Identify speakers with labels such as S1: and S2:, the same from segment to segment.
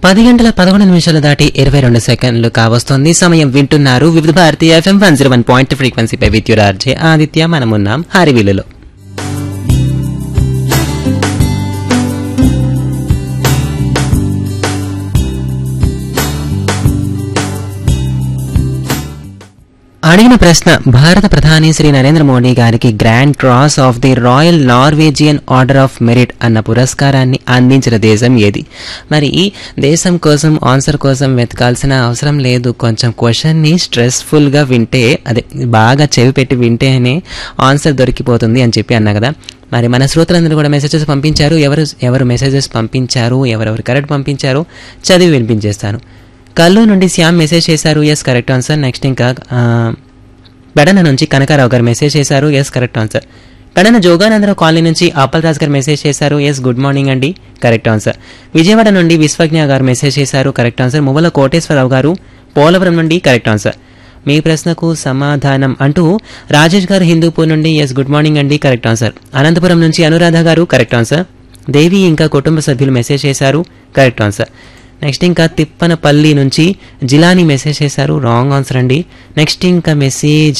S1: పది గంటల పదకొండు నిమిషాలు దాటి ఇరవై రెండు సెకండ్లు కావస్తోంది సమయం వింటున్నారు Vividh Bharati FM one zero one point ఫ్రీక్వెన్సీపై విద్యుత్ ఆర్జే ఆదిత్య మనమున్నాం హారివిల్లులో అడిగిన ప్రశ్న భారత ప్రధాని శ్రీ నరేంద్ర మోడీ గారికి grand cross of the royal Norwegian order of merit అన్న పురస్కారాన్ని అందించిన దేశం ఏది మరి ఈ దేశం కోసం ఆన్సర్ కోసం వెతకాల్సిన అవసరం లేదు కొంచెం క్వశ్చన్ని స్ట్రెస్ఫుల్గా వింటే అదే బాగా చెవి పెట్టి వింటేనే ఆన్సర్ దొరికిపోతుంది అని చెప్పి అన్నా కదా మరి మన శ్రోతలందరూ కూడా మెసేజెస్ పంపించారు ఎవరు ఎవరు మెసేజెస్ పంపించారు ఎవరెవరు కరెక్ట్ పంపించారు చదివి వినిపించేస్తాను కల్లు నుండి శ్యామ్ మెసేజ్ చేశారు ఎస్ కరెక్ట్ ఆన్సర్ నెక్స్ట్ ఇంకా ఆ, బెడన నుంచి కనకారావు గారు మెసేజ్ చేశారు yes correct answer Pedana Joganandarao colony నుంచి అప్పల్ రాజ్ గారు మెసేజ్ చేశారు ఎస్ గుడ్ మార్నింగ్ అండి కరెక్ట్ ఆన్సర్ విజయవాడ నుండి విశ్వజ్ఞ గారు మెసేజ్ చేశారు కరెక్ట్ ఆన్సర్ మువ్వల కోటేశ్వరరావు గారు పోలవరం నుండి కరెక్ట్ ఆన్సర్ మీ ప్రశ్నకు సమాధానం అంటూ రాజేష్ గారు హిందూపూర్ నుండి ఎస్ గుడ్ మార్నింగ్ అండి కరెక్ట్ ఆన్సర్ అనంతపురం నుంచి అనురాధ గారు కరెక్ట్ ఆన్సర్ దేవి ఇంకా కుటుంబ సభ్యులు మెసేజ్ చేశారు కరెక్ట్ ఆన్సర్ నెక్స్ట్ ఇంకా తిప్పనపల్లి నుంచి జిలాని మెసేజ్ చేశారు రాంగ్ ఆన్సర్ అండి నెక్స్ట్ ఇంకా మెసేజ్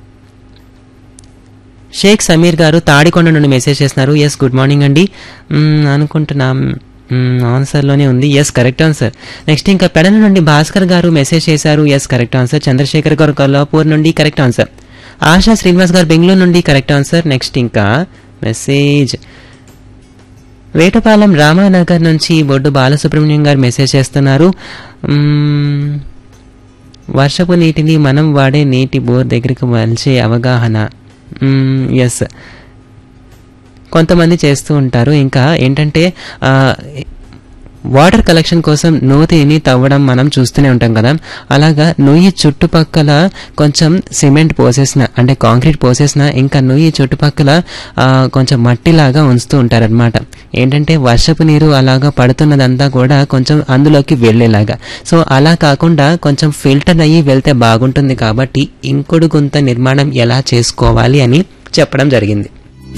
S1: షేక్ సమీర్ గారు తాడికొండ నుండి మెసేజ్ చేస్తున్నారు ఎస్ గుడ్ మార్నింగ్ అండి మ్మ్, అనుకుంటున్నాం మ్మ్, ఆన్సర్లోనే ఉంది ఎస్ కరెక్ట్ ఆన్సర్ నెక్స్ట్ ఇంకా పెడల నుండి భాస్కర్ గారు మెసేజ్ చేశారు ఎస్ కరెక్ట్ ఆన్సర్ చంద్రశేఖర్ గారు కొల్లాపూర్ నుండి కరెక్ట్ ఆన్సర్ ఆశా శ్రీనివాస్ గారు బెంగళూరు నుండి కరెక్ట్ ఆన్సర్ నెక్స్ట్ ఇంకా మెసేజ్ వేటపాలెం రామానగర్ నుంచి బొడ్డు బాలసుబ్రహ్మణ్యం గారు మెసేజ్ చేస్తున్నారు మ్మ్, వర్షపు నీటిని మనం వాడే నీటి బోర్ దగ్గరికి మలిచే అవగాహన ఎస్ కొంతమంది చేస్తూ ఉంటారు ఇంకా ఏంటంటే ఆ, వాటర్ కలెక్షన్ కోసం నూతిని తవ్వడం మనం చూస్తూనే ఉంటాం కదా అలాగా నుయ్యి చుట్టుపక్కల కొంచెం సిమెంట్ పోసేసిన అంటే కాంక్రీట్ పోసేసిన ఇంకా నుయ్యి చుట్టుపక్కల ఆ, కొంచెం మట్టిలాగా ఉంచుతూ ఉంటారనమాట ఏంటంటే వర్షపు నీరు అలాగా పడుతున్నదంతా కూడా కొంచెం అందులోకి వెళ్ళేలాగా సో అలా కాకుండా కొంచెం ఫిల్టర్ అయ్యి వెళ్తే బాగుంటుంది కాబట్టి ఇంకుడు గుంత నిర్మాణం ఎలా చేసుకోవాలి అని చెప్పడం జరిగింది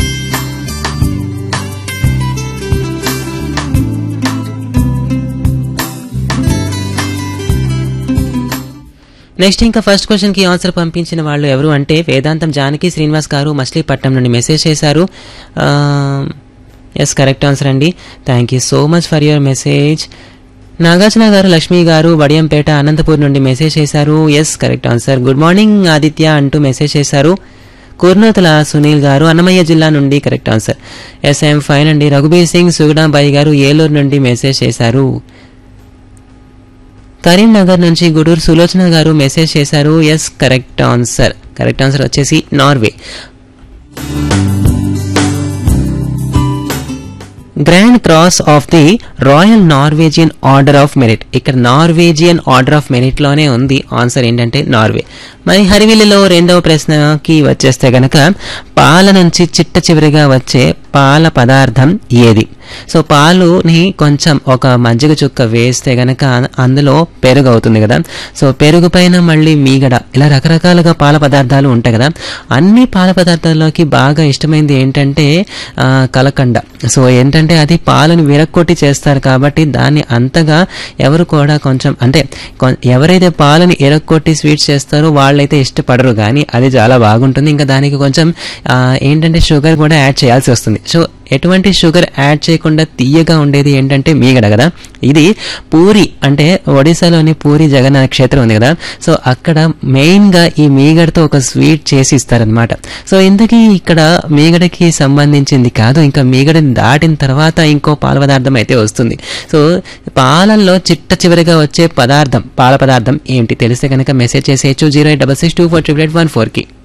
S1: నెక్స్ట్ ఇంకా ఫస్ట్ క్వశ్చన్ కి ఆన్సర్ పంపించిన వాళ్ళు ఎవరు అంటే వేదాంతం జానకి శ్రీనివాస్ గారు మచిలీపట్నం నుండి మెసేజ్ చేశారు ఎస్ కరెక్ట్ ఆన్సర్ అండి thank you so much for your message Nagarjuna గారు లక్ష్మి గారు వడియంపేట అనంతపూర్ నుండి మెసేజ్ చేశారు yes correct answer good morning Aditya అంటూ మెసేజ్ చేశారు కుర్నూతల సునీల్ గారు అన్నమయ్య జిల్లా నుండి కరెక్ట్ ఆన్సర్ ఎస్ఎం ఫైన్ అండి రఘుబీర్ సింగ్ సుగుడాంబాయి గారు ఏలూరు నుండి మెసేజ్ చేశారు కరీంనగర్ నుంచి గుడూరు సులోచన గారు మెసేజ్ చేశారు yes correct answer correct answer వచ్చేసి Norway grand cross of the royal Norwegian order of merit ఇక్కడ నార్వేజియన్ ఆర్డర్ ఆఫ్ మెరిట్ లోనే ఉంది ఆన్సర్ ఏంటంటే నార్వే మరి హరివిల్లులో రెండవ ప్రశ్నకి వచ్చేస్తే గనక పాల నుంచి చిట్ట చివరిగా వచ్చే పాల పదార్థం ఏది సో పాలుని కొంచెం ఒక మజ్జిగ చుక్క వేస్తే గనక అందులో పెరుగు అవుతుంది కదా సో పెరుగు పైన మళ్ళీ మీగడ ఇలా రకరకాలుగా పాల పదార్థాలు ఉంటాయి కదా అన్ని పాల పదార్థాల్లోకి బాగా ఇష్టమైంది ఏంటంటే ఆ, కలకండ సో ఏంటంటే అది పాలను విరక్కొట్టి చేస్తారు కాబట్టి దాన్ని అంతగా ఎవరు కూడా కొంచెం అంటే కొం- ఎవరైతే పాలని ఇరక్కొట్టి స్వీట్స్ చేస్తారో వాళ్ళైతే ఇష్టపడరు కానీ అది చాలా బాగుంటుంది ఇంకా దానికి కొంచెం ఆ, ఏంటంటే షుగర్ కూడా యాడ్ చేయాల్సి వస్తుంది సో ఎటువంటి షుగర్ యాడ్ చేయకుండా తీయగా ఉండేది ఏంటంటే మీగడ కదా ఇది పూరి అంటే ఒడిశాలోని పూరి జగన్నాథ క్షేత్రం ఉంది కదా సో అక్కడ మెయిన్ గా ఈ మీగడతో ఒక స్వీట్ చేసి ఇస్తారనమాట సో ఇంతకీ ఇక్కడ మీగడకి సంబంధించింది కాదు ఇంకా మీగడని దాటిన తర్వాత ఇంకో పాల పదార్థం అయితే వస్తుంది సో పాలల్లో చిట్ట చివరిగా వచ్చే పదార్థం పాల పదార్థం ఏంటి తెలిస్తే కనుక మెసేజ్ చేసేయచ్చు zero eight double six two four triple eight one ఫోర్కి